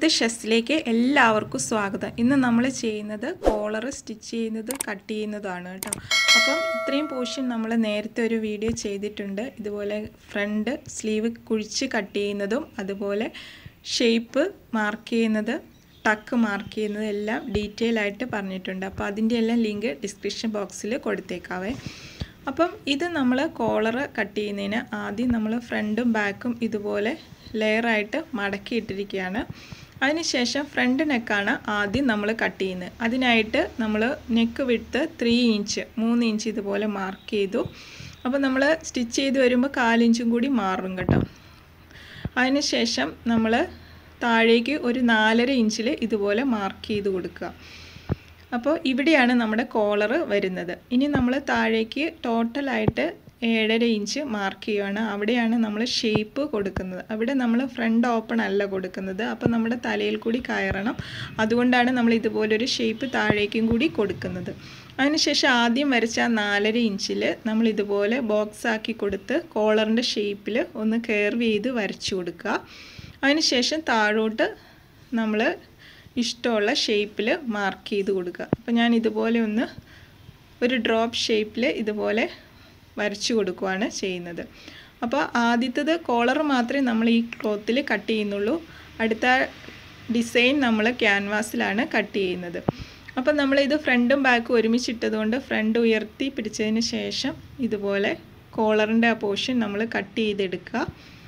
ഇന്നത്തെ ഷെസ്സിലേക്ക് എല്ലാവർക്കും സ്വാഗതം ഇന്ന് നമ്മൾ ചെയ്യുന്നത് കോളർ സ്റ്റിച്ച് ചെയ്യുന്നത് കട്ട് ചെയ്യുന്നതാണ് കേട്ടോ അപ്പം ഇത്രയും പോർഷൻ നമ്മൾ നേരത്തെ ഒരു വീഡിയോ ചെയ്തിട്ടുണ്ട് ഇതുപോലെ ഫ്രണ്ട് സ്ലീവ് കുഴിച്ച് കട്ട് ചെയ്യുന്നതും അതുപോലെ ഷേപ്പ് മാർക്ക് ചെയ്യുന്നത് ടക്ക് മാർക്ക് ചെയ്യുന്നത് എല്ലാം ഡീറ്റെയിൽ ആയിട്ട് പറഞ്ഞിട്ടുണ്ട് അപ്പോൾ അതിൻ്റെ എല്ലാം ലിങ്ക് ഡിസ്ക്രിപ്ഷൻ ബോക്സിൽ കൊടുത്തേക്കാവേ അപ്പം ഇത് നമ്മൾ കോളർ കട്ട് ചെയ്യുന്നതിന് ആദ്യം നമ്മൾ ഫ്രണ്ടും ബാക്കും ഇതുപോലെ ലെയറായിട്ട് മടക്കിയിട്ടിരിക്കുകയാണ് അതിനുശേഷം ഫ്രണ്ട് നെക്കാണ് ആദ്യം നമ്മൾ കട്ട് ചെയ്യുന്നത് അതിനായിട്ട് നമ്മൾ നെക്ക് വിട്ട് ത്രീ ഇഞ്ച് മൂന്ന് ഇഞ്ച് ഇതുപോലെ മാർക്ക് ചെയ്തു അപ്പോൾ നമ്മൾ സ്റ്റിച്ച് ചെയ്ത് വരുമ്പോൾ കാലിഞ്ചും കൂടി മാറും കേട്ടോ അതിനുശേഷം നമ്മൾ താഴേക്ക് ഒരു നാലര ഇഞ്ചിൽ ഇതുപോലെ മാർക്ക് ചെയ്ത് കൊടുക്കുക അപ്പോൾ ഇവിടെയാണ് നമ്മുടെ കോളർ വരുന്നത് ഇനി നമ്മൾ താഴേക്ക് ടോട്ടലായിട്ട് ഏഴര ഇഞ്ച് മാർക്ക് ചെയ്യുകയാണ് അവിടെയാണ് നമ്മൾ ഷേപ്പ് കൊടുക്കുന്നത് അവിടെ നമ്മൾ ഫ്രണ്ട് ഓപ്പൺ അല്ല കൊടുക്കുന്നത് അപ്പോൾ നമ്മുടെ തലയിൽ കൂടി കയറണം അതുകൊണ്ടാണ് നമ്മൾ ഇതുപോലൊരു ഷേപ്പ് താഴേക്കും കൂടി കൊടുക്കുന്നത് അതിനുശേഷം ആദ്യം വരച്ച ആ നാലര ഇഞ്ചിൽ നമ്മൾ ഇതുപോലെ ബോക്സ് ആക്കി കൊടുത്ത് കോളറിൻ്റെ ഷേപ്പിൽ ഒന്ന് കെയർവ് ചെയ്ത് വരച്ചു കൊടുക്കുക അതിനുശേഷം താഴോട്ട് നമ്മൾ ഇഷ്ടമുള്ള ഷേപ്പിൽ മാർക്ക് ചെയ്ത് കൊടുക്കുക അപ്പോൾ ഞാൻ ഇതുപോലെ ഒന്ന് ഒരു ഡ്രോപ്പ് ഷേപ്പിൽ ഇതുപോലെ വരച്ചു കൊടുക്കുകയാണ് ചെയ്യുന്നത് അപ്പോൾ ആദ്യത്തത് കോളർ മാത്രമേ നമ്മൾ ഈ ക്ലോത്തിൽ കട്ട് ചെയ്യുന്നുള്ളൂ അടുത്ത ഡിസൈൻ നമ്മൾ ക്യാൻവാസിലാണ് കട്ട് ചെയ്യുന്നത് അപ്പോൾ നമ്മളിത് ഫ്രണ്ടും ബാക്കും ഒരുമിച്ചിട്ടതുകൊണ്ട് ഫ്രണ്ട് ഉയർത്തി പിടിച്ചതിന് ശേഷം ഇതുപോലെ കോളറിൻ്റെ ആ പോർഷൻ നമ്മൾ കട്ട് ചെയ്തെടുക്കുക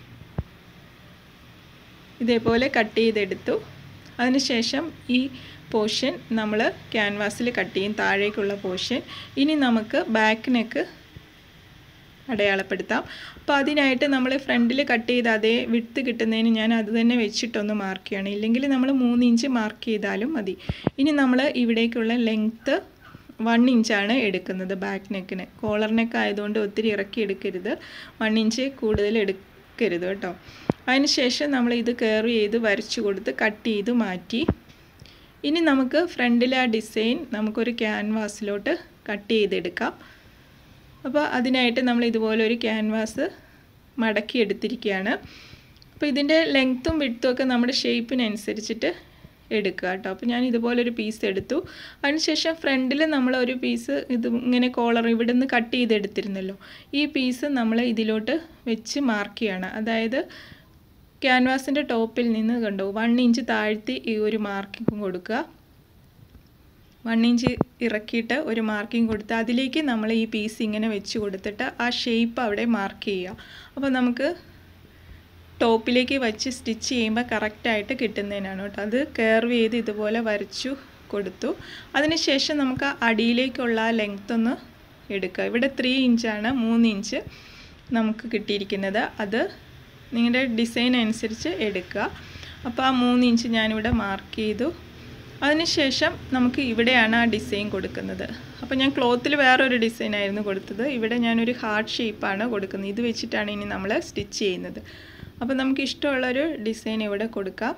ഇതേപോലെ കട്ട് ചെയ്തെടുത്തു അതിനുശേഷം ഈ പോർഷൻ നമ്മൾ ക്യാൻവാസിൽ കട്ട് ചെയ്യും താഴേക്കുള്ള പോർഷൻ ഇനി നമുക്ക് ബാക്ക് നെക്ക് അടയാളപ്പെടുത്താം അപ്പോൾ അതിനായിട്ട് നമ്മൾ ഫ്രണ്ടിൽ കട്ട് ചെയ്ത് അതേ വിട്ട് കിട്ടുന്നതിന് ഞാൻ അത് തന്നെ വെച്ചിട്ടൊന്ന് മാർക്ക് ചെയ്യണം ഇല്ലെങ്കിൽ നമ്മൾ മൂന്ന് ഇഞ്ച് മാർക്ക് ചെയ്താലും മതി ഇനി നമ്മൾ ഇവിടേക്കുള്ള ലെങ്ത്ത് വൺ ഇഞ്ചാണ് എടുക്കുന്നത് ബാക്ക് നെക്കിന് കോളർ നെക്ക് ആയതുകൊണ്ട് ഒത്തിരി ഇറക്കി എടുക്കരുത് വൺ ഇഞ്ച് കൂടുതൽ എടുക്കരുത് കേട്ടോ അതിനുശേഷം നമ്മൾ ഇത് കയറി ചെയ്ത് വരച്ചു കൊടുത്ത് കട്ട് ചെയ്ത് മാറ്റി ഇനി നമുക്ക് ഫ്രണ്ടിലെ ആ ഡിസൈൻ നമുക്കൊരു ക്യാൻവാസിലോട്ട് കട്ട് ചെയ്തെടുക്കാം അപ്പോൾ അതിനായിട്ട് നമ്മൾ ഇതുപോലെ ഒരു ക്യാൻവാസ് മടക്കി എടുത്തിരിക്കുകയാണ് അപ്പോൾ ഇതിൻ്റെ ലെങ്ത്തും വിട്ടും ഒക്കെ നമ്മുടെ ഷേപ്പിനനുസരിച്ചിട്ട് എടുക്കുക കേട്ടോ അപ്പോൾ ഞാൻ ഇതുപോലൊരു പീസ് എടുത്തു അതിനുശേഷം ഫ്രണ്ടിൽ നമ്മൾ ഒരു പീസ് ഇത് ഇങ്ങനെ കോളർ ഇവിടെ നിന്ന് കട്ട് ചെയ്തെടുത്തിരുന്നല്ലോ ഈ പീസ് നമ്മൾ ഇതിലോട്ട് വെച്ച് മാർക്ക് ചെയ്യണം അതായത് ക്യാൻവാസിൻ്റെ ടോപ്പിൽ നിന്ന് കണ്ടോ വൺ ഇഞ്ച് താഴ്ത്തി ഈ ഒരു മാർക്കിംഗ് കൊടുക്കുക വൺ ഇഞ്ച് ഇറക്കിയിട്ട് ഒരു മാർക്കിംഗ് കൊടുത്ത് അതിലേക്ക് നമ്മൾ ഈ പീസ് ഇങ്ങനെ വെച്ച് കൊടുത്തിട്ട് ആ ഷേപ്പ് അവിടെ മാർക്ക് ചെയ്യുക അപ്പോൾ നമുക്ക് ടോപ്പിലേക്ക് വെച്ച് സ്റ്റിച്ച് ചെയ്യുമ്പോൾ കറക്റ്റായിട്ട് കിട്ടുന്നതിനാണ് കേട്ടോ അത് കെയർവ് ചെയ്ത് ഇതുപോലെ വരച്ചു കൊടുത്തു അതിനുശേഷം നമുക്ക് അടിയിലേക്കുള്ള ആ ലെങ്ത് ഒന്ന് എടുക്കുക ഇവിടെ ത്രീ ഇഞ്ചാണ് മൂന്ന് ഇഞ്ച് നമുക്ക് കിട്ടിയിരിക്കുന്നത് അത് നിങ്ങളുടെ ഡിസൈൻ അനുസരിച്ച് എടുക്കുക അപ്പോൾ ആ മൂന്ന് ഇഞ്ച് ഞാനിവിടെ മാർക്ക് ചെയ്തു അതിനുശേഷം നമുക്ക് ഇവിടെയാണ് ആ ഡിസൈൻ കൊടുക്കുന്നത് അപ്പോൾ ഞാൻ ക്ലോത്തിൽ വേറൊരു ഡിസൈൻ ആയിരുന്നു കൊടുത്തത് ഇവിടെ ഞാനൊരു ഹാർട്ട് ഷേപ്പാണ് കൊടുക്കുന്നത് ഇത് വെച്ചിട്ടാണ് ഇനി നമ്മൾ സ്റ്റിച്ച് ചെയ്യുന്നത് അപ്പോൾ നമുക്ക് ഇഷ്ടമുള്ളൊരു ഡിസൈൻ ഇവിടെ കൊടുക്കാം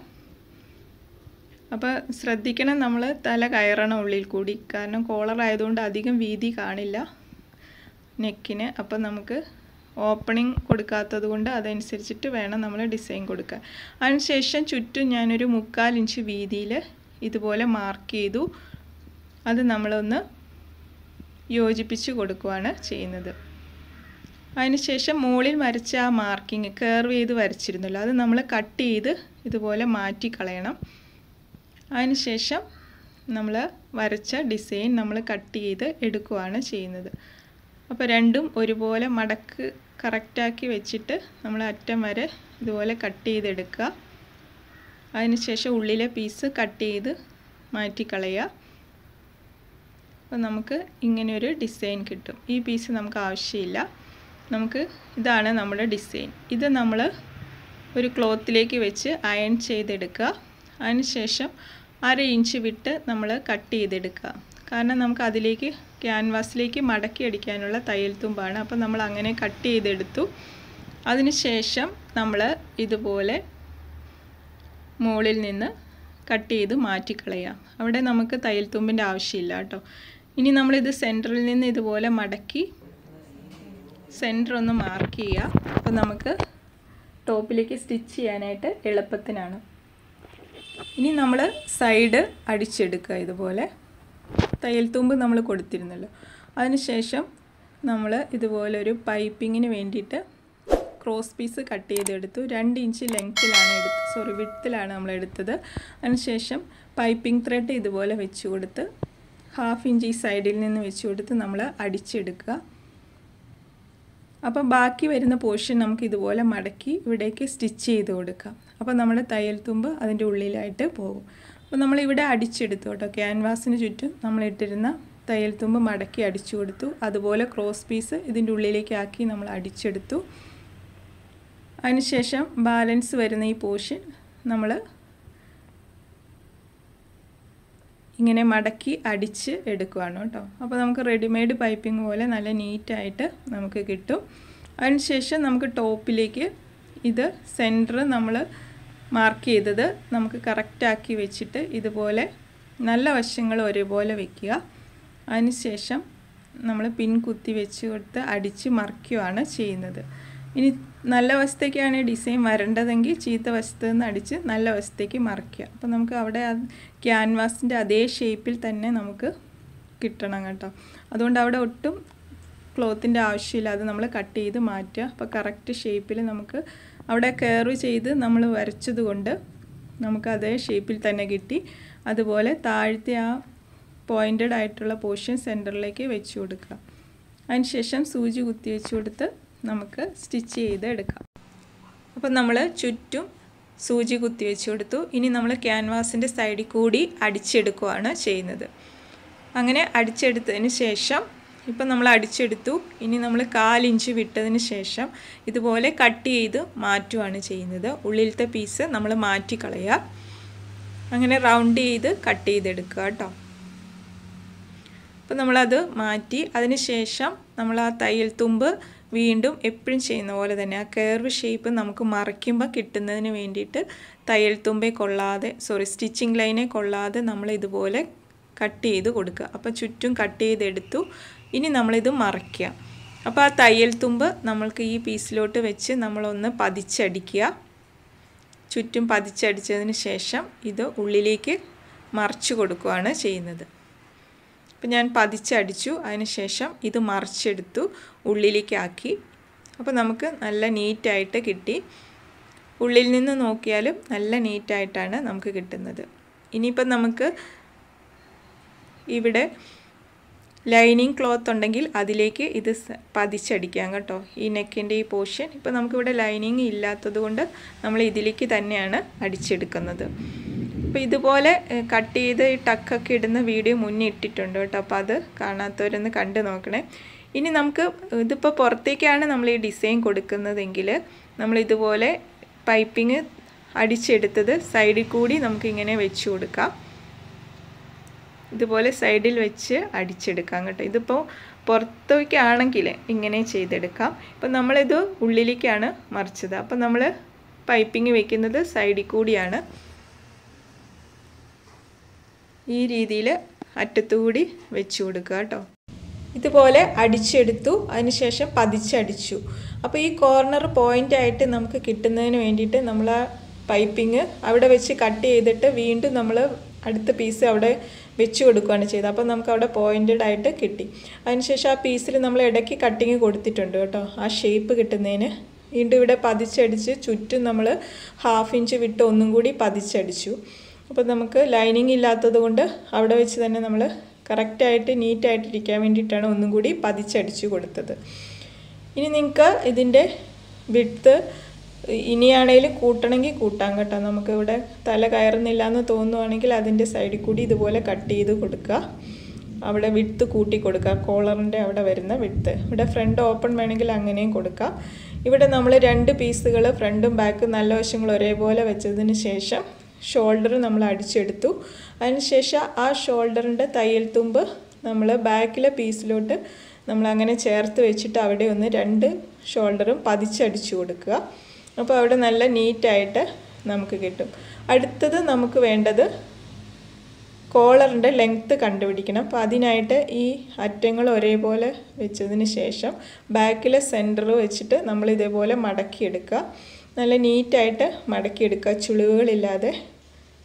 അപ്പോൾ ശ്രദ്ധിക്കണം നമ്മൾ തല കയറണം ഉള്ളിൽ കൂടി കാരണം കോളർ ആയതുകൊണ്ട് അധികം വീതി കാണില്ല നെക്കിന് അപ്പോൾ നമുക്ക് ഓപ്പണിംഗ് കൊടുക്കാത്തത് കൊണ്ട് അതനുസരിച്ചിട്ട് വേണം നമ്മൾ ഡിസൈൻ കൊടുക്കാൻ അതിനുശേഷം ചുറ്റും ഞാനൊരു മുക്കാൽ ഇഞ്ച് വീതിയിൽ ഇതുപോലെ മാർക്ക് ചെയ്തു അത് നമ്മളൊന്ന് യോജിപ്പിച്ച് കൊടുക്കുകയാണ് ചെയ്യുന്നത് അതിനുശേഷം മുകളിൽ വരച്ച ആ മാർക്കിങ് കർവ് ചെയ്ത് വരച്ചിരുന്നല്ലോ അത് നമ്മൾ കട്ട് ചെയ്ത് ഇതുപോലെ മാറ്റി കളയണം അതിനുശേഷം നമ്മൾ വരച്ച ഡിസൈൻ നമ്മൾ കട്ട് ചെയ്ത് എടുക്കുകയാണ് ചെയ്യുന്നത് അപ്പോൾ രണ്ടും ഒരുപോലെ മടക്ക് കറക്റ്റാക്കി വെച്ചിട്ട് നമ്മൾ അറ്റം വരെ ഇതുപോലെ കട്ട് ചെയ്തെടുക്കുക അതിനുശേഷം ഉള്ളിലെ പീസ് കട്ട് ചെയ്ത് മാറ്റിക്കളയുക അപ്പോൾ നമുക്ക് ഇങ്ങനെയൊരു ഡിസൈൻ കിട്ടും ഈ പീസ് നമുക്ക് ആവശ്യമില്ല നമുക്ക് ഇതാണ് നമ്മുടെ ഡിസൈൻ ഇത് നമ്മൾ ഒരു ക്ലോത്തിലേക്ക് വെച്ച് അയൺ ചെയ്തെടുക്കുക അതിനുശേഷം അര ഇഞ്ച് വിട്ട് നമ്മൾ കട്ട് ചെയ്തെടുക്കുക കാരണം നമുക്ക് അതിലേക്ക് ക്യാൻവാസിലേക്ക് മടക്കി അടിക്കാനുള്ള തയ്യൽ തുമ്പാണ് അപ്പോൾ നമ്മൾ അങ്ങനെ കട്ട് ചെയ്തെടുത്തു അതിനുശേഷം നമ്മൾ ഇതുപോലെ മുകളിൽ നിന്ന് കട്ട് ചെയ്ത് മാറ്റിക്കളയാം അവിടെ നമുക്ക് തയ്യൽ തുമ്പിൻ്റെ ആവശ്യമില്ല കേട്ടോ ഇനി നമ്മളിത് സെൻറ്ററിൽ നിന്ന് ഇതുപോലെ മടക്കി സെൻറ്റർ ഒന്ന് മാർക്ക് ചെയ്യുക അപ്പോൾ നമുക്ക് ടോപ്പിലേക്ക് സ്റ്റിച്ച് ചെയ്യാനായിട്ട് എളുപ്പത്തിനാണ് ഇനി നമ്മൾ സൈഡ് അടിച്ചെടുക്കുക ഇതുപോലെ തയ്യൽ തുമ്പ് നമ്മൾ കൊടുത്തിരുന്നല്ലോ അതിനുശേഷം നമ്മൾ ഇതുപോലെ ഒരു പൈപ്പിങ്ങിന് വേണ്ടിയിട്ട് ക്രോസ് പീസ് കട്ട് ചെയ്തെടുത്തു രണ്ട് ഇഞ്ച് ലെങ്ത്തിലാണ് എടുത്തത് സോറി വിഡ്ത്തിലാണ് നമ്മൾ എടുത്തത് അതിനുശേഷം പൈപ്പിംഗ് ത്രെഡ് ഇതുപോലെ വെച്ച് കൊടുത്ത് ഹാഫ് ഇഞ്ച് ഈ സൈഡിൽ നിന്ന് വെച്ച് കൊടുത്ത് നമ്മൾ അടിച്ചെടുക്കുക അപ്പോൾ ബാക്കി വരുന്ന പോർഷൻ നമുക്ക് ഇതുപോലെ മടക്കി ഇവിടേക്ക് സ്റ്റിച്ച് ചെയ്ത് കൊടുക്കാം അപ്പോൾ നമ്മുടെ തയ്യൽ തുമ്പ് അതിൻ്റെ ഉള്ളിലായിട്ട് പോകും അപ്പോൾ നമ്മളിവിടെ അടിച്ചെടുത്തു കേട്ടോ ക്യാൻവാസിന് ചുറ്റും നമ്മൾ ഇട്ടിരുന്ന തയ്യൽ തുമ്പ് മടക്കി അടിച്ചു കൊടുത്തു അതുപോലെ ക്രോസ് പീസ് ഇതിൻ്റെ ഉള്ളിലേക്ക് ആക്കി നമ്മൾ അടിച്ചെടുത്തു അതിനുശേഷം ബാലൻസ് വരുന്ന ഈ പോർഷൻ നമ്മൾ ഇങ്ങനെ മടക്കി അടിച്ച് എടുക്കുകയാണ് കേട്ടോ അപ്പോൾ നമുക്ക് റെഡിമെയ്ഡ് പൈപ്പിംഗ് പോലെ നല്ല നീറ്റായിട്ട് നമുക്ക് കിട്ടും അതിനുശേഷം നമുക്ക് ടോപ്പിലേക്ക് ഇത് സെൻറ്റർ നമ്മൾ മാർക്ക് ചെയ്തത് നമുക്ക് കറക്റ്റാക്കി വെച്ചിട്ട് ഇതുപോലെ നല്ല വശങ്ങൾ ഒരേപോലെ വെക്കുക അതിനുശേഷം നമ്മൾ പിൻ കുത്തി വെച്ച് കൊടുത്ത് അടിച്ച് മറിക്കുകയാണ് ചെയ്യുന്നത് ഇനി നല്ല വശത്തേക്കാണ് ഡിസൈൻ വരേണ്ടതെങ്കിൽ ചീത്ത വശത്ത് നിന്ന് അടിച്ച് നല്ല വശത്തേക്ക് മറിക്കുക അപ്പോൾ നമുക്ക് അവിടെ ക്യാൻവാസിൻ്റെ അതേ ഷേപ്പിൽ തന്നെ നമുക്ക് കിട്ടണം കേട്ടോ അതുകൊണ്ട് അവിടെ ഒട്ടും ക്ലോത്തിൻ്റെ ആവശ്യമില്ല അത് നമ്മൾ കട്ട് ചെയ്ത് മാറ്റുക അപ്പോൾ കറക്റ്റ് ഷേപ്പിൽ നമുക്ക് അവിടെ കെയർവ് ചെയ്ത് നമ്മൾ വരച്ചത് കൊണ്ട് നമുക്ക് അതേ ഷേപ്പിൽ തന്നെ കിട്ടി അതുപോലെ താഴത്തെ ആ പോയിൻറ്റഡ് ആയിട്ടുള്ള പോർഷൻ സെൻറ്ററിലേക്ക് വെച്ച് കൊടുക്കുക അതിനുശേഷം സൂചി കുത്തി വെച്ച് കൊടുത്ത് നമുക്ക് സ്റ്റിച്ച് ചെയ്ത് എടുക്കാം അപ്പം നമ്മൾ ചുറ്റും സൂചി കുത്തി വെച്ച് കൊടുത്തു ഇനി നമ്മൾ ക്യാൻവാസിൻ്റെ സൈഡിൽ കൂടി അടിച്ചെടുക്കുകയാണ് ചെയ്യുന്നത് അങ്ങനെ അടിച്ചെടുത്തതിന് ശേഷം ഇപ്പം നമ്മൾ അടിച്ചെടുത്തു ഇനി നമ്മൾ കാലിഞ്ച് വിട്ടതിന് ശേഷം ഇതുപോലെ കട്ട് ചെയ്ത് മാറ്റുകയാണ് ചെയ്യുന്നത് ഉള്ളിലത്തെ പീസ് നമ്മൾ മാറ്റിക്കളയുക അങ്ങനെ റൗണ്ട് ചെയ്ത് കട്ട് ചെയ്തെടുക്കുക കേട്ടോ അപ്പോൾ നമ്മളത് മാറ്റി അതിന് ശേഷം നമ്മൾ ആ തയ്യൽ തുമ്പ് വീണ്ടും എപ്പോഴും ചെയ്യുന്ന പോലെ തന്നെ ആ കർവ് ഷേപ്പ് നമുക്ക് മറയ്ക്കുമ്പോൾ കിട്ടുന്നതിന് വേണ്ടിയിട്ട് തയ്യൽ തുമ്പെ കൊള്ളാതെ സോറി സ്റ്റിച്ചിങ് ലൈനെ കൊള്ളാതെ നമ്മൾ ഇതുപോലെ കട്ട് ചെയ്ത് കൊടുക്കുക അപ്പോൾ ചുറ്റും കട്ട് ചെയ്തെടുത്തു ഇനി നമ്മളിത് മറയ്ക്കുക അപ്പോൾ ആ തയ്യൽ തുമ്പ് നമ്മൾക്ക് ഈ പീസിലോട്ട് വെച്ച് നമ്മളൊന്ന് പതിച്ചടിക്കുക ചുറ്റും പതിച്ചടിച്ചതിന് ശേഷം ഇത് ഉള്ളിലേക്ക് മറിച്ച് കൊടുക്കുകയാണ് ചെയ്യുന്നത് അപ്പം ഞാൻ പതിച്ചടിച്ചു അതിന് ശേഷം ഇത് മറിച്ചെടുത്തു ഉള്ളിലേക്കാക്കി അപ്പോൾ നമുക്ക് നല്ല നീറ്റായിട്ട് കിട്ടി ഉള്ളിൽ നിന്ന് നോക്കിയാലും നല്ല നീറ്റായിട്ടാണ് നമുക്ക് കിട്ടുന്നത് ഇനിയിപ്പം നമുക്ക് ഇവിടെ ലൈനിങ് ക്ലോത്ത് ഉണ്ടെങ്കിൽ അതിലേക്ക് ഇത് പതിച്ചടിക്കാം കേട്ടോ ഈ നെക്കിൻ്റെ ഈ പോർഷൻ ഇപ്പോൾ നമുക്കിവിടെ ലൈനിങ് ഇല്ലാത്തത് കൊണ്ട് നമ്മൾ ഇതിലേക്ക് തന്നെയാണ് അടിച്ചെടുക്കുന്നത് അപ്പോൾ ഇതുപോലെ കട്ട് ചെയ്ത് ഈ ടക്കൊക്കെ ഇടുന്ന വീഡിയോ മുന്നേ ഇട്ടിട്ടുണ്ട് കേട്ടോ അപ്പോൾ അത് കാണാത്തവരൊന്ന് കണ്ടു നോക്കണേ ഇനി നമുക്ക് ഇതിപ്പോൾ പുറത്തേക്കാണ് നമ്മൾ ഈ ഡിസൈൻ കൊടുക്കുന്നതെങ്കിൽ നമ്മൾ ഇതുപോലെ പൈപ്പിങ് അടിച്ചെടുത്തത് സൈഡിൽ കൂടി നമുക്കിങ്ങനെ വെച്ച് കൊടുക്കാം ഇതുപോലെ സൈഡിൽ വെച്ച് അടിച്ചെടുക്കാം കേട്ടോ ഇതിപ്പോൾ പുറത്തേക്കാണെങ്കിൽ ഇങ്ങനെ ചെയ്തെടുക്കാം ഇപ്പം നമ്മളിത് ഉള്ളിലേക്കാണ് മറിച്ചത് അപ്പം നമ്മൾ പൈപ്പിങ് വെക്കുന്നത് സൈഡിൽ കൂടിയാണ് ഈ രീതിയിൽ അറ്റത്തുകൂടി വെച്ച് കൊടുക്കുക കേട്ടോ ഇതുപോലെ അടിച്ചെടുത്തു അതിനുശേഷം പതിച്ചടിച്ചു അപ്പോൾ ഈ കോർണർ പോയിൻ്റ് ആയിട്ട് നമുക്ക് കിട്ടുന്നതിന് വേണ്ടിയിട്ട് നമ്മൾ ആ പൈപ്പിങ് അവിടെ വെച്ച് കട്ട് ചെയ്തിട്ട് വീണ്ടും നമ്മൾ അടുത്ത പീസ് അവിടെ വെച്ച് കൊടുക്കുകയാണ് ചെയ്തത് അപ്പോൾ നമുക്ക് അവിടെ പോയിൻറ്റഡ് ആയിട്ട് കിട്ടി അതിനുശേഷം ആ പീസിൽ നമ്മൾ ഇടയ്ക്ക് കട്ടിങ് കൊടുത്തിട്ടുണ്ട് കേട്ടോ ആ ഷേപ്പ് കിട്ടുന്നതിന് വീണ്ടും ഇവിടെ പതിച്ചടിച്ച് ചുറ്റും നമ്മൾ ഹാഫ് ഇഞ്ച് വിട്ട് ഒന്നും കൂടി പതിച്ചടിച്ചു അപ്പോൾ നമുക്ക് ലൈനിങ് ഇല്ലാത്തത് കൊണ്ട് അവിടെ വെച്ച് തന്നെ നമ്മൾ കറക്റ്റായിട്ട് നീറ്റായിട്ട് ഇരിക്കാൻ വേണ്ടിയിട്ടാണ് ഒന്നും കൂടി പതിച്ചടിച്ചു കൊടുത്തത് ഇനി നിങ്ങൾക്ക് ഇതിൻ്റെ വിട്ത്ത് ഇനിയാണേലും കൂട്ടണമെങ്കിൽ കൂട്ടാം കേട്ടോ നമുക്ക് ഇവിടെ തല കയറുന്നില്ല എന്ന് തോന്നുവാണെങ്കിൽ അതിൻ്റെ സൈഡിൽ കൂടി ഇതുപോലെ കട്ട് ചെയ്ത് കൊടുക്കുക അവിടെ വിട്ത്ത് കൂട്ടി കൊടുക്കുക കോളറിൻ്റെ അവിടെ വരുന്ന വിട്ത്ത് ഇവിടെ ഫ്രണ്ട് ഓപ്പൺ വേണമെങ്കിൽ അങ്ങനെയും കൊടുക്കാം ഇവിടെ നമ്മൾ രണ്ട് പീസുകൾ ഫ്രണ്ടും ബാക്കും നല്ല വശങ്ങൾ ഒരേപോലെ വെച്ചതിന് ശേഷം ഷോൾഡർ നമ്മൾ അടിച്ചെടുത്തു അതിനുശേഷം ആ ഷോൾഡറിൻ്റെ തയ്യൽ തുമ്പ് നമ്മൾ ബാക്കിലെ പീസിലോട്ട് നമ്മൾ അങ്ങനെ ചേർത്ത് വെച്ചിട്ട് അവിടെ ഒന്ന് രണ്ട് ഷോൾഡറും പതിച്ചടിച്ചു കൊടുക്കുക അപ്പോൾ അവിടെ നല്ല നീറ്റായിട്ട് നമുക്ക് കിട്ടും അടുത്തത് നമുക്ക് വേണ്ടത് കോളറിൻ്റെ ലെങ്ത്ത് കണ്ടുപിടിക്കണം അപ്പോൾ അതിനായിട്ട് ഈ അറ്റങ്ങൾ ഒരേപോലെ വെച്ചതിന് ശേഷം ബാക്കിലെ സെൻറ്റർ വെച്ചിട്ട് നമ്മൾ ഇതേപോലെ മടക്കിയെടുക്കുക നല്ല നീറ്റായിട്ട് മടക്കിയെടുക്കുക ചുളിവുകളില്ലാതെ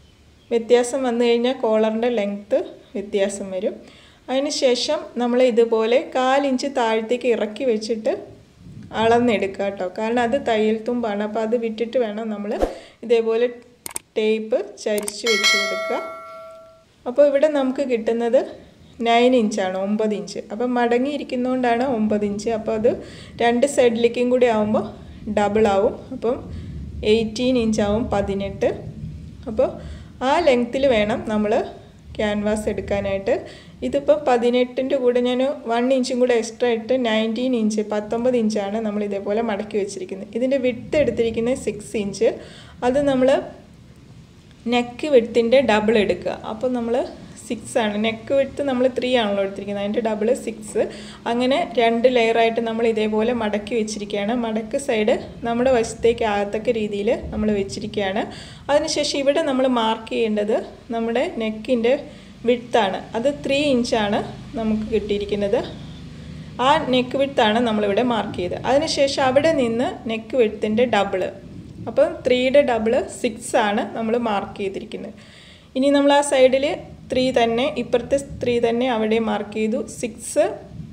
വ്യത്യാസം വന്നു കഴിഞ്ഞാൽ കോളറിൻ്റെ ലെങ്ത്ത് വ്യത്യാസം വരും അതിന് ശേഷം നമ്മൾ ഇതുപോലെ കാലിഞ്ച് താഴത്തേക്ക് ഇറക്കി വെച്ചിട്ട് അളന്നെടുക്കുക കേട്ടോ കാരണം അത് തയ്യൽ തുമ്പാണ് അപ്പോൾ അത് വിട്ടിട്ട് വേണം നമ്മൾ ഇതേപോലെ ടേപ്പ് ചരിച്ച് വെച്ച് കൊടുക്കുക അപ്പോൾ ഇവിടെ നമുക്ക് കിട്ടുന്നത് നയൻ ഇഞ്ചാണ് ഒമ്പത് ഇഞ്ച് അപ്പം മടങ്ങിയിരിക്കുന്നതുകൊണ്ടാണ് ഒമ്പത് ഇഞ്ച് അപ്പോൾ അത് രണ്ട് സൈഡിലേക്കും കൂടി ആവുമ്പോൾ ഡബിൾ ആവും അപ്പം എയ്റ്റീൻ ഇഞ്ചാവും പതിനെട്ട് അപ്പോൾ ആ ലെങ്ത്തിൽ വേണം നമ്മൾ ക്യാൻവാസ് എടുക്കാനായിട്ട് ഇതിപ്പോൾ പതിനെട്ടിൻ്റെ കൂടെ ഞാൻ വൺ ഇഞ്ചും കൂടെ എക്സ്ട്രാ ഇട്ട് നയൻറ്റീൻ ഇഞ്ച് പത്തൊമ്പത് ഇഞ്ചാണ് നമ്മൾ ഇതേപോലെ മടക്കി വെച്ചിരിക്കുന്നത് ഇതിൻ്റെ വിട്ട് എടുത്തിരിക്കുന്നത് സിക്സ് ഇഞ്ച് അത് നമ്മൾ നെക്ക് വിട്ടിൻ്റെ ഡബിൾ എടുക്കുക അപ്പോൾ നമ്മൾ സിക്സ് ആണ് നെക്ക് വിട്ട് നമ്മൾ ത്രീ ആണല്ലോ എടുത്തിരിക്കുന്നത് അതിൻ്റെ ഡബിൾ സിക്സ് അങ്ങനെ രണ്ട് ലെയറായിട്ട് നമ്മൾ ഇതേപോലെ മടക്കി വെച്ചിരിക്കുകയാണ് മടക്ക് സൈഡ് നമ്മുടെ വശത്തേക്ക് ആകത്തക്ക രീതിയിൽ നമ്മൾ വെച്ചിരിക്കുകയാണ് അതിനുശേഷം ഇവിടെ നമ്മൾ മാർക്ക് ചെയ്യേണ്ടത് നമ്മുടെ നെക്കിൻ്റെ വിട്ടാണ് അത് ത്രീ ഇഞ്ചാണ് നമുക്ക് കിട്ടിയിരിക്കുന്നത് ആ നെക്ക് വിട്ടാണ് നമ്മളിവിടെ മാർക്ക് ചെയ്തത് അതിനുശേഷം അവിടെ നിന്ന് നെക്ക് വിട്ടിൻ്റെ ഡബിള് അപ്പം ത്രീയുടെ ഡബിള് സിക്സ് ആണ് നമ്മൾ മാർക്ക് ചെയ്തിരിക്കുന്നത് ഇനി നമ്മൾ ആ സൈഡിൽ ത്രീ തന്നെ ഇപ്പുറത്തെ ത്രീ തന്നെ അവിടെ മാർക്ക് ചെയ്തു സിക്സ്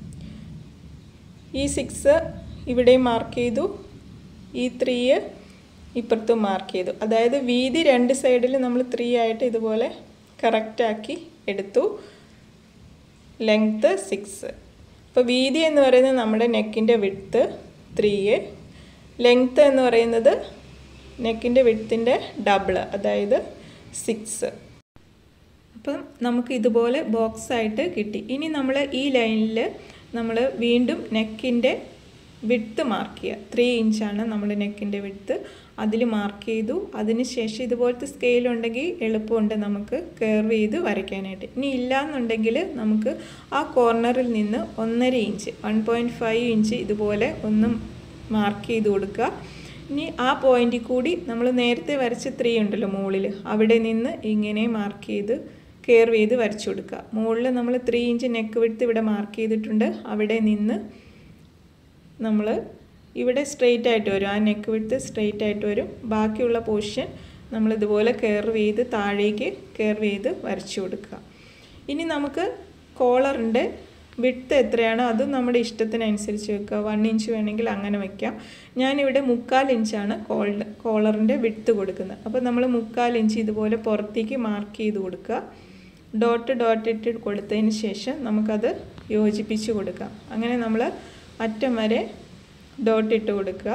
ഈ സിക്സ് ഇവിടെ മാർക്ക് ചെയ്തു ഈ ത്രീ ഇപ്പുറത്തും മാർക്ക് ചെയ്തു അതായത് വീതി രണ്ട് സൈഡിൽ നമ്മൾ ത്രീ ആയിട്ട് ഇതുപോലെ കറക്റ്റാക്കി എടുത്തു ലെങ്ത്ത് സിക്സ് അപ്പോൾ വീതി എന്ന് പറയുന്നത് നമ്മുടെ നെക്കിൻ്റെ വിട്ത്ത് ത്രീ ലെങ്ത്ത് എന്ന് പറയുന്നത് നെക്കിൻ്റെ വിട്ത്തിൻ്റെ ഡബിൾ അതായത് സിക്സ് അപ്പം നമുക്ക് ഇതുപോലെ ബോക്സ് ആയിട്ട് കിട്ടി ഇനി നമ്മൾ ഈ ലൈനിൽ നമ്മൾ വീണ്ടും നെക്കിൻ്റെ വിട്ത്ത് മാർക്ക് ചെയ്യുക ത്രീ ഇഞ്ചാണ് നമ്മുടെ നെക്കിൻ്റെ വിട്ത്ത് അതിൽ മാർക്ക് ചെയ്തു അതിന് ശേഷം ഇതുപോലത്തെ സ്കെയിൽ ഉണ്ടെങ്കിൽ എളുപ്പമുണ്ട് നമുക്ക് കർവ് ചെയ്ത് വരയ്ക്കാനായിട്ട് ഇനി ഇല്ലയെന്നുണ്ടെങ്കിൽ നമുക്ക് ആ കോർണറിൽ നിന്ന് ഒന്നര inch one point five inch ഇതുപോലെ ഒന്ന് മാർക്ക് ചെയ്ത് കൊടുക്കുക ഇനി ആ പോയിന്റിൽ കൂടി നമ്മൾ നേരത്തെ വരച്ച ത്രീ ഉണ്ടല്ലോ മുകളിൽ അവിടെ നിന്ന് ഇങ്ങനെ മാർക്ക് ചെയ്ത് കെയർ ചെയ്ത് വരച്ചു കൊടുക്കുക മുകളിൽ നമ്മൾ ത്രീ ഇഞ്ച് നെക്ക് വിടുത്ത് ഇവിടെ മാർക്ക് ചെയ്തിട്ടുണ്ട് അവിടെ നിന്ന് നമ്മൾ ഇവിടെ സ്ട്രെയിറ്റ് ആയിട്ട് വരും ആ നെക്ക് വിടുത്ത് സ്ട്രെയിറ്റ് ആയിട്ട് വരും ബാക്കിയുള്ള പോർഷൻ നമ്മൾ ഇതുപോലെ കെയർ ചെയ്ത് താഴേക്ക് കെയർ ചെയ്ത് വരച്ചു കൊടുക്കുക ഇനി നമുക്ക് കോളറിൻ്റെ വിട്ത്ത് എത്രയാണോ അത് നമ്മുടെ ഇഷ്ടത്തിനനുസരിച്ച് വെക്കുക വൺ ഇഞ്ച് വേണമെങ്കിൽ അങ്ങനെ വയ്ക്കാം ഞാനിവിടെ മുക്കാൽ ഇഞ്ചാണ് കോൾ കോളറിൻ്റെ വിട്ത്ത് കൊടുക്കുന്നത് അപ്പോൾ നമ്മൾ മുക്കാൽ ഇഞ്ച് ഇതുപോലെ പുറത്തേക്ക് മാർക്ക് ചെയ്ത് കൊടുക്കുക ഡോട്ട് ഡോട്ട് ഇട്ട് കൊടുത്തതിന് ശേഷം നമുക്കത് യോജിപ്പിച്ച് കൊടുക്കാം അങ്ങനെ നമ്മൾ അറ്റം വരെ ഡോട്ട് ഇട്ട് കൊടുക്കുക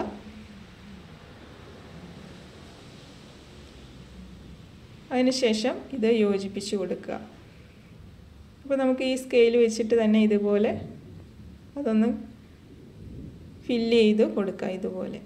അതിനുശേഷം ഇത് യോജിപ്പിച്ച് കൊടുക്കുക അപ്പോൾ നമുക്ക് ഈ സ്കെയിൽ വെച്ചിട്ട് തന്നെ ഇതുപോലെ അതൊന്ന് ഫില്ല് ചെയ്ത് കൊടുക്കാം ഇതുപോലെ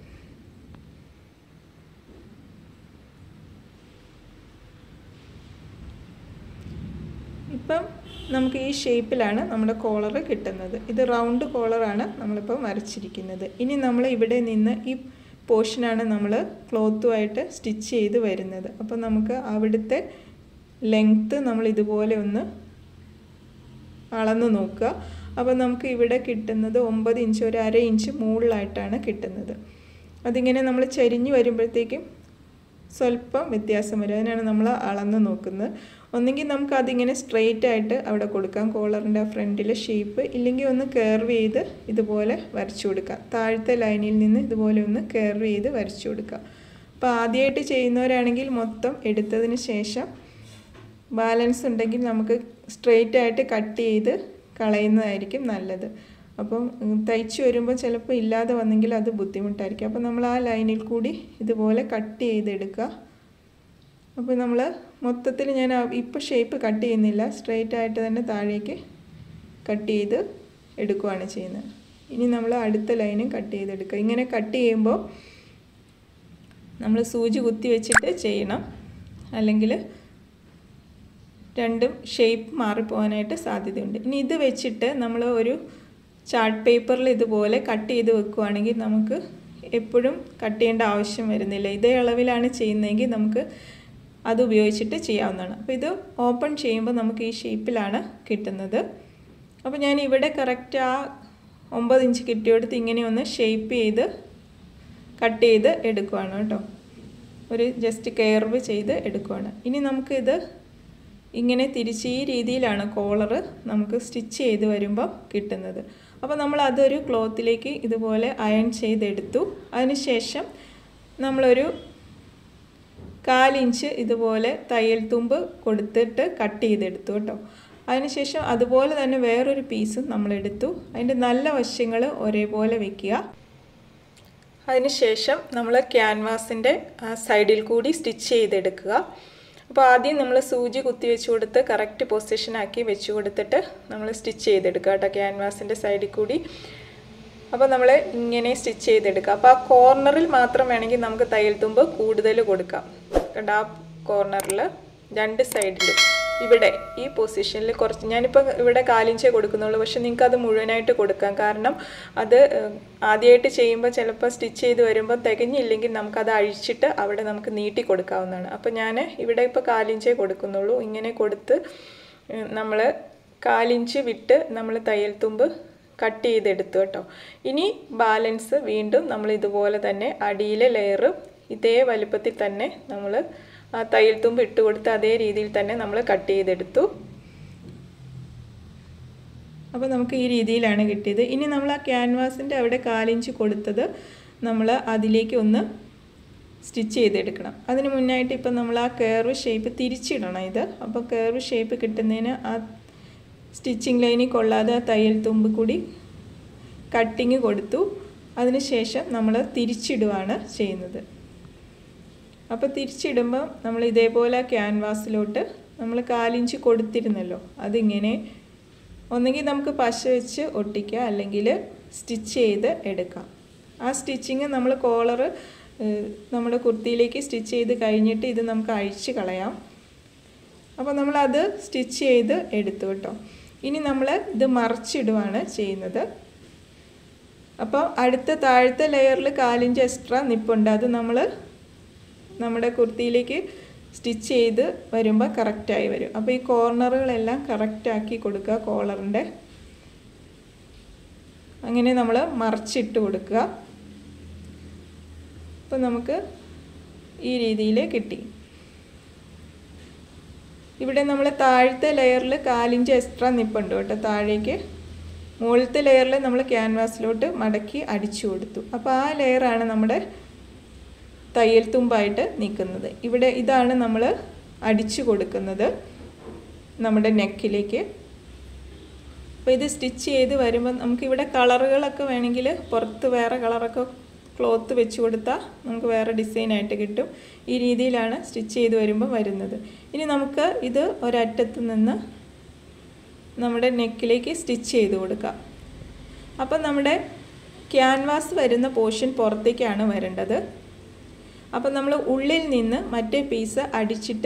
ഇപ്പം നമുക്ക് ഈ ഷേപ്പിലാണ് നമ്മുടെ കോളർ കിട്ടുന്നത് ഇത് റൗണ്ട് കോളറാണ് നമ്മളിപ്പം വരച്ചിരിക്കുന്നത് ഇനി നമ്മൾ ഇവിടെ നിന്ന് ഈ പോർഷനാണ് നമ്മൾ ക്ലോത്തുമായിട്ട് സ്റ്റിച്ച് ചെയ്ത് വരുന്നത് അപ്പോൾ നമുക്ക് അവിടുത്തെ ലെങ്ത്ത് നമ്മൾ ഇതുപോലെ ഒന്ന് അളന്ന് നോക്കുക അപ്പോൾ നമുക്ക് ഇവിടെ കിട്ടുന്നത് ഒമ്പത് ഇഞ്ച് ഒരു അര ഇഞ്ച് മുകളിലായിട്ടാണ് കിട്ടുന്നത് അതിങ്ങനെ നമ്മൾ ചരിഞ്ഞ് വരുമ്പോഴത്തേക്കും സ്വല്പം വ്യത്യാസം വരും അതിനാണ് നമ്മൾ അളന്ന് നോക്കുന്നത് ഒന്നെങ്കിൽ നമുക്ക് അതിങ്ങനെ സ്ട്രെയിറ്റ് ആയിട്ട് അവിടെ കൊടുക്കാം കോളറിൻ്റെ ഫ്രണ്ടിലെ ഷേപ്പ് ഇല്ലെങ്കിൽ ഒന്ന് കർവ് ചെയ്ത് ഇതുപോലെ വരച്ചു കൊടുക്കാം താഴത്തെ ലൈനിൽ നിന്ന് ഇതുപോലെ ഒന്ന് കർവ് ചെയ്ത് വരച്ചു കൊടുക്കാം അപ്പോൾ ആദ്യമായിട്ട് ചെയ്യുന്നവരാണെങ്കിൽ മൊത്തം എടുത്തതിന് ശേഷം ബാലൻസ് ഉണ്ടെങ്കിൽ നമുക്ക് സ്ട്രെയിറ്റ് ആയിട്ട് കട്ട് ചെയ്ത് കളയുന്നതായിരിക്കും നല്ലത് അപ്പം തയ്ച്ച് വരുമ്പോൾ ചിലപ്പോൾ ഇല്ലാതെ വന്നെങ്കിൽ അത് ബുദ്ധിമുട്ടായിരിക്കും അപ്പോൾ നമ്മൾ ആ ലൈനിൽ കൂടി ഇതുപോലെ കട്ട് ചെയ്തെടുക്കുക അപ്പോൾ നമ്മൾ മൊത്തത്തിൽ ഞാൻ ഇപ്പോൾ ഷേപ്പ് കട്ട് ചെയ്യുന്നില്ല സ്ട്രെയിറ്റ് ആയിട്ട് തന്നെ താഴേക്ക് കട്ട് ചെയ്ത് എടുക്കുകയാണ് ചെയ്യുന്നത് ഇനി നമ്മൾ അടുത്ത ലൈനും കട്ട് ചെയ്തെടുക്കുക ഇങ്ങനെ കട്ട് ചെയ്യുമ്പോൾ നമ്മൾ സൂചി കുത്തി വെച്ചിട്ട് ചെയ്യണം അല്ലെങ്കിൽ രണ്ടും ഷേപ്പ് മാറിപ്പോകാനായിട്ട് സാധ്യതയുണ്ട് ഇനി ഇത് വെച്ചിട്ട് നമ്മൾ ഒരു ചാർട്ട് പേപ്പറിൽ ഇതുപോലെ കട്ട് ചെയ്ത് വെക്കുകയാണെങ്കിൽ നമുക്ക് എപ്പോഴും കട്ട് ചെയ്യേണ്ട ആവശ്യം വരുന്നില്ല ഇതേ അളവിലാണ് ചെയ്യുന്നതെങ്കിൽ നമുക്ക് അത് ഉപയോഗിച്ചിട്ട് ചെയ്യാവുന്നതാണ് അപ്പോൾ ഇത് ഓപ്പൺ ചെയ്യുമ്പോൾ നമുക്ക് ഈ ഷേപ്പിലാണ് കിട്ടുന്നത് അപ്പോൾ ഞാൻ ഇവിടെ കറക്റ്റ് ആ ഒമ്പത് ഇഞ്ച് കിട്ടിയെടുത്ത് ഇങ്ങനെ ഒന്ന് ഷേപ്പ് ചെയ്ത് കട്ട് ചെയ്ത് എടുക്കുവാണ് കേട്ടോ ഒരു ജസ്റ്റ് കെയർവ് ചെയ്ത് എടുക്കുകയാണ് ഇനി നമുക്കിത് ഇങ്ങനെ തിരിച്ച് ഈ രീതിയിലാണ് കോളറ് നമുക്ക് സ്റ്റിച്ച് ചെയ്ത് വരുമ്പോൾ കിട്ടുന്നത് അപ്പോൾ നമ്മൾ അതൊരു ക്ലോത്തിലേക്ക് ഇതുപോലെ അയൺ ചെയ്തെടുത്തു അതിനുശേഷം നമ്മളൊരു കാലിഞ്ച് ഇതുപോലെ തയ്യൽ തുമ്പ് കൊടുത്തിട്ട് കട്ട് ചെയ്തെടുത്തു കേട്ടോ അതിനുശേഷം അതുപോലെ തന്നെ വേറൊരു പീസും നമ്മളെടുത്തു അതിൻ്റെ നല്ല വശങ്ങൾ ഒരേപോലെ വെക്കുക അതിനുശേഷം നമ്മൾ ക്യാൻവാസിൻ്റെ സൈഡിൽ കൂടി സ്റ്റിച്ച് ചെയ്തെടുക്കുക അപ്പോൾ ആദ്യം നമ്മൾ സൂചി കുത്തി വെച്ച് കൊടുത്ത് കറക്റ്റ് പൊസിഷനാക്കി വെച്ച് കൊടുത്തിട്ട് നമ്മൾ സ്റ്റിച്ച് ചെയ്തെടുക്കുക കേട്ടോ ക്യാൻവാസിൻ്റെ സൈഡിൽ കൂടി അപ്പോൾ നമ്മൾ ഇങ്ങനെ സ്റ്റിച്ച് ചെയ്തെടുക്കുക അപ്പോൾ ആ കോർണറിൽ മാത്രം വേണമെങ്കിൽ നമുക്ക് തയ്യൽ തുമ്പ് കൂടുതൽ കൊടുക്കാം കണ്ട ആ കോർണറിൽ രണ്ട് സൈഡിലും ഇവിടെ ഈ പൊസിഷനിൽ കുറച്ച് ഞാനിപ്പോൾ ഇവിടെ കാലിഞ്ചേ കൊടുക്കുന്നുള്ളൂ പക്ഷെ നിങ്ങൾക്ക് അത് മുഴുവനായിട്ട് കൊടുക്കാം കാരണം അത് ആദ്യമായിട്ട് ചെയ്യുമ്പോൾ ചിലപ്പോൾ സ്റ്റിച്ച് ചെയ്ത് വരുമ്പോൾ തികഞ്ഞില്ലെങ്കിൽ നമുക്കത് അഴിച്ചിട്ട് അവിടെ നമുക്ക് നീട്ടി കൊടുക്കാവുന്നതാണ് അപ്പോൾ ഞാൻ ഇവിടെ ഇപ്പോൾ കാലിഞ്ചേ കൊടുക്കുന്നുള്ളൂ ഇങ്ങനെ കൊടുത്ത് നമ്മൾ കാലിഞ്ച് വിട്ട് നമ്മൾ തയ്യൽ തുമ്പ് കട്ട് ചെയ്തെടുത്തു കേട്ടോ ഇനി ബാലൻസ് വീണ്ടും നമ്മൾ ഇതുപോലെ തന്നെ അടിയിലെ ലെയർ ഇതേ വലുപ്പത്തിൽ തന്നെ നമ്മൾ ആ തയ്യൽ തുമ്പ് ഇട്ട് കൊടുത്ത് അതേ രീതിയിൽ തന്നെ നമ്മൾ കട്ട് ചെയ്തെടുത്തു അപ്പോൾ നമുക്ക് ഈ രീതിയിലാണ് കിട്ടിയത് ഇനി നമ്മൾ ആ ക്യാൻവാസിൻ്റെ അവിടെ കാലിഞ്ച് കൊടുത്തത് നമ്മൾ അതിലേക്ക് ഒന്ന് സ്റ്റിച്ച് ചെയ്തെടുക്കണം അതിന് മുന്നായിട്ട് ഇപ്പം നമ്മൾ ആ കർവ് ഷേപ്പ് തിരിച്ചിടണം ഇത് അപ്പോൾ കർവ് ഷേപ്പ് കിട്ടുന്നതിന് ആ സ്റ്റിച്ചിങ് ലൈനിൽ കൊള്ളാതെ ആ തയ്യൽ തുമ്പ് കൂടി കട്ടിങ് കൊടുത്തു അതിനുശേഷം നമ്മൾ തിരിച്ചിടുകയാണ് ചെയ്യുന്നത് അപ്പോൾ തിരിച്ചിടുമ്പോൾ നമ്മൾ ഇതേപോലെ ക്യാൻവാസിലോട്ട് നമ്മൾ കാലിഞ്ച് കൊടുത്തിരുന്നല്ലോ അതിങ്ങനെ ഒന്നുകിൽ നമുക്ക് പശ വെച്ച് ഒട്ടിക്കുക അല്ലെങ്കിൽ സ്റ്റിച്ച് ചെയ്ത് എടുക്കാം ആ സ്റ്റിച്ചിങ് നമ്മൾ കോളർ നമ്മുടെ കുർത്തിയിലേക്ക് സ്റ്റിച്ച് ചെയ്ത് കഴിഞ്ഞിട്ട് ഇത് നമുക്ക് അഴിച്ച് കളയാം അപ്പോൾ നമ്മളത് സ്റ്റിച്ച് ചെയ്ത് എടുത്തു കേട്ടോ ഇനി നമ്മൾ ഇത് മറിച്ചിടുവാണ് ചെയ്യുന്നത് അപ്പോൾ അടുത്ത താഴത്തെ ലെയറിൽ കാലിഞ്ച് എക്സ്ട്രാ നിപ്പുണ്ട് അത് നമ്മൾ നമ്മുടെ കുർത്തിയിലേക്ക് സ്റ്റിച്ച് ചെയ്ത് വരുമ്പോൾ കറക്റ്റായി വരും അപ്പോൾ ഈ കോർണറുകളെല്ലാം കറക്റ്റാക്കി കൊടുക്കുക കോളറിൻ്റെ അങ്ങനെ നമ്മൾ മറിച്ചിട്ട് കൊടുക്കുക അപ്പോൾ നമുക്ക് ഈ രീതിയിൽ കിട്ടി ഇവിടെ നമ്മൾ താഴത്തെ ലെയറിൽ കാലിഞ്ച് എക്സ്ട്രാ നിപ്പുണ്ട് കേട്ടോ താഴേക്ക് മുകളിലത്തെ ലെയറിൽ നമ്മൾ ക്യാൻവാസിലോട്ട് മടക്കി അടിച്ചു കൊടുത്തു അപ്പോൾ ആ ലെയറാണ് നമ്മുടെ തയ്യൽ തുമ്പായിട്ട് നിൽക്കുന്നത് ഇവിടെ ഇതാണ് നമ്മൾ അടിച്ചു കൊടുക്കുന്നത് നമ്മുടെ നെക്കിലേക്ക് അപ്പോൾ ഇത് സ്റ്റിച്ച് ചെയ്ത് വരുമ്പോൾ നമുക്കിവിടെ കളറുകളൊക്കെ വേണമെങ്കിൽ പുറത്ത് വേറെ കളറൊക്കെ ക്ലോത്ത് വെച്ച് കൊടുത്താൽ നമുക്ക് വേറെ ഡിസൈനായിട്ട് കിട്ടും ഈ രീതിയിലാണ് സ്റ്റിച്ച് ചെയ്ത് വരുമ്പോൾ വരുന്നത് ഇനി നമുക്ക് ഇത് ഒരറ്റത്ത് നിന്ന് നമ്മുടെ നെക്കിലേക്ക് സ്റ്റിച്ച് ചെയ്ത് കൊടുക്കാം അപ്പം നമ്മുടെ ക്യാൻവാസ് വരുന്ന പോർഷൻ പുറത്തേക്കാണ് വരേണ്ടത് അപ്പം നമ്മൾ ഉള്ളിൽ നിന്ന് മറ്റേ പീസ് അടിച്ചിട്ട്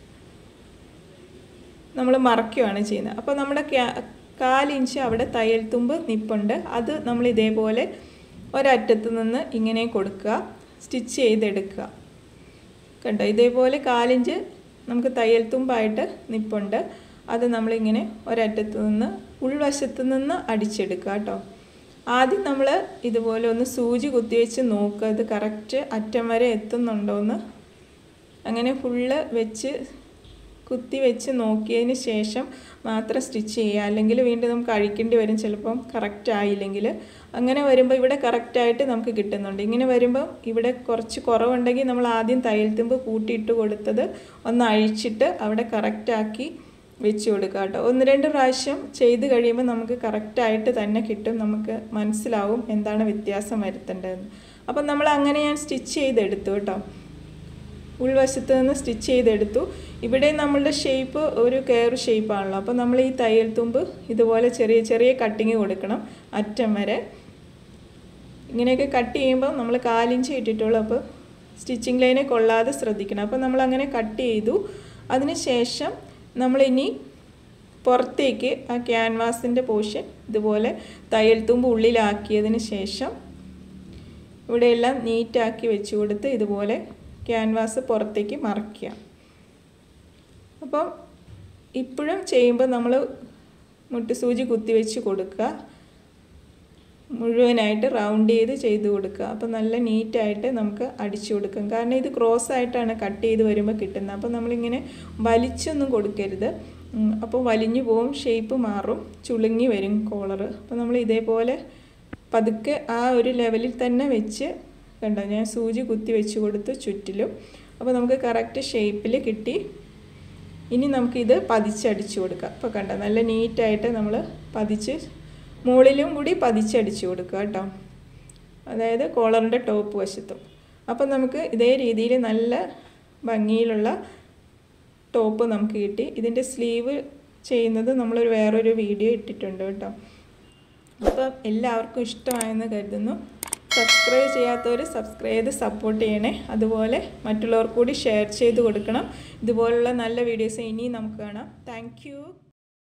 നമ്മൾ മറയ്ക്കുകയാണ് ചെയ്യുന്നത് അപ്പോൾ നമ്മുടെ കാലിഞ്ച് അവിടെ തയ്യൽ തുമ്പ് നിപ്പുണ്ട് അത് നമ്മൾ ഇതേപോലെ ഒരറ്റത്ത് നിന്ന് ഇങ്ങനെ കൊടുക്കുക സ്റ്റിച്ച് ചെയ്തെടുക്കുക കണ്ടോ ഇതേപോലെ കാലിഞ്ച് നമുക്ക് തയ്യൽ തുമ്പായിട്ട് നിപ്പുണ്ട് അത് നമ്മളിങ്ങനെ ഒരറ്റത്ത് നിന്ന് ഉൾവശത്ത് നിന്ന് അടിച്ചെടുക്കുക കേട്ടോ ആദ്യം നമ്മൾ ഇതുപോലെ ഒന്ന് സൂചി കുത്തിവെച്ച് നോക്കുക ഇത് കറക്റ്റ് അറ്റം വരെ എത്തുന്നുണ്ടോയെന്ന് അങ്ങനെ ഫുള്ള് വെച്ച് കുത്തി വെച്ച് നോക്കിയതിന് ശേഷം മാത്രം സ്റ്റിച്ച് ചെയ്യുക അല്ലെങ്കിൽ വീണ്ടും നമുക്ക് അഴിക്കേണ്ടി വരും ചിലപ്പം കറക്റ്റ് ആയില്ലെങ്കിൽ അങ്ങനെ വരുമ്പോൾ ഇവിടെ കറക്റ്റായിട്ട് നമുക്ക് കിട്ടുന്നുണ്ട് ഇങ്ങനെ വരുമ്പോൾ ഇവിടെ കുറച്ച് കുറവുണ്ടെങ്കിൽ നമ്മൾ ആദ്യം തയ്യൽ തുമ്പ് കൂട്ടിയിട്ട് കൊടുത്തത് ഒന്ന് അഴിച്ചിട്ട് അവിടെ കറക്റ്റാക്കി വെച്ച് കൊടുക്കുക കേട്ടോ ഒന്ന് രണ്ട് പ്രാവശ്യം ചെയ്ത് കഴിയുമ്പോൾ നമുക്ക് കറക്റ്റായിട്ട് തന്നെ കിട്ടും നമുക്ക് മനസ്സിലാവും എന്താണ് വ്യത്യാസം വരുത്തേണ്ടതെന്ന് അപ്പം നമ്മൾ അങ്ങനെ ഞാൻ സ്റ്റിച്ച് ചെയ്തെടുത്തു കേട്ടോ ഉൾവശത്ത് നിന്ന് സ്റ്റിച്ച് ചെയ്തെടുത്തു ഇവിടെ നമ്മളുടെ ഷേപ്പ് ഒരു കെയർ ഷേപ്പാണല്ലോ അപ്പോൾ നമ്മൾ ഈ തയ്യൽ തുമ്പ് ഇതുപോലെ ചെറിയ ചെറിയ കട്ടിങ് കൊടുക്കണം അറ്റം വരെ ഇങ്ങനെയൊക്കെ കട്ട് ചെയ്യുമ്പോൾ നമ്മൾ കാലിഞ്ച് ഇട്ടിട്ടുള്ളൂ അപ്പോൾ സ്റ്റിച്ചിങ് ലൈനെ കൊള്ളാതെ ശ്രദ്ധിക്കണം അപ്പോൾ നമ്മൾ അങ്ങനെ കട്ട് ചെയ്തു അതിന് ശേഷം നമ്മളിനി പുറത്തേക്ക് ആ ക്യാൻവാസിൻ്റെ പോർഷൻ ഇതുപോലെ തയ്യൽ തുമ്പ് ഉള്ളിലാക്കിയതിന് ശേഷം ഇവിടെയെല്ലാം നീറ്റാക്കി വെച്ച് കൊടുത്ത് ഇതുപോലെ ക്യാൻവാസ് പുറത്തേക്ക് മറയ്ക്കുക അപ്പം ഇപ്പോഴും ചെയ്യുമ്പോൾ നമ്മൾ മുട്ടുസൂചി കുത്തിവെച്ച് കൊടുക്കുക മുഴുവനായിട്ട് റൗണ്ട് ചെയ്ത് ചെയ്ത് കൊടുക്കുക അപ്പോൾ നല്ല നീറ്റായിട്ട് നമുക്ക് അടിച്ചു കൊടുക്കാം കാരണം ഇത് ക്രോസ് ആയിട്ടാണ് കട്ട് ചെയ്ത് വരുമ്പോൾ കിട്ടുന്നത് അപ്പോൾ നമ്മളിങ്ങനെ വലിച്ചൊന്നും കൊടുക്കരുത് ഉം, അപ്പോൾ വലിഞ്ഞു പോവും ഷേപ്പ് മാറും ചുളുങ്ങി വരും കോളർ അപ്പോൾ നമ്മൾ ഇതേപോലെ പതുക്കെ ആ ഒരു ലെവലിൽ തന്നെ വെച്ച് കണ്ടോ ഞാൻ സൂചി കുത്തി വെച്ച് കൊടുത്തു ചുറ്റിലും അപ്പോൾ നമുക്ക് കറക്റ്റ് ഷേപ്പിൽ കിട്ടി ഇനി നമുക്കിത് പതിച്ചടിച്ചു കൊടുക്കാം അപ്പോൾ കണ്ടോ നല്ല നീറ്റായിട്ട് നമ്മൾ പതിച്ച് മുകളിലും കൂടി പതിച്ചടിച്ചു കൊടുക്കുക കേട്ടോ അതായത് കോളറിൻ്റെ ടോപ്പ് വശത്തും അപ്പം നമുക്ക് ഇതേ രീതിയിൽ നല്ല ഭംഗിയിലുള്ള ടോപ്പ് നമുക്ക് കിട്ടി ഇതിൻ്റെ സ്ലീവ് ചെയ്യുന്നത് നമ്മളൊരു വേറൊരു വീഡിയോ ഇട്ടിട്ടുണ്ട് കേട്ടോ അപ്പം എല്ലാവർക്കും ഇഷ്ടമായെന്ന് കരുതുന്നു സബ്സ്ക്രൈബ് ചെയ്യാത്തവർ സബ്സ്ക്രൈബ് ചെയ്ത് സപ്പോർട്ട് ചെയ്യണേ അതുപോലെ മറ്റുള്ളവർക്ക് കൂടി ഷെയർ ചെയ്ത് കൊടുക്കണം ഇതുപോലുള്ള നല്ല വീഡിയോസ് ഇനിയും നമുക്ക് കാണാം താങ്ക്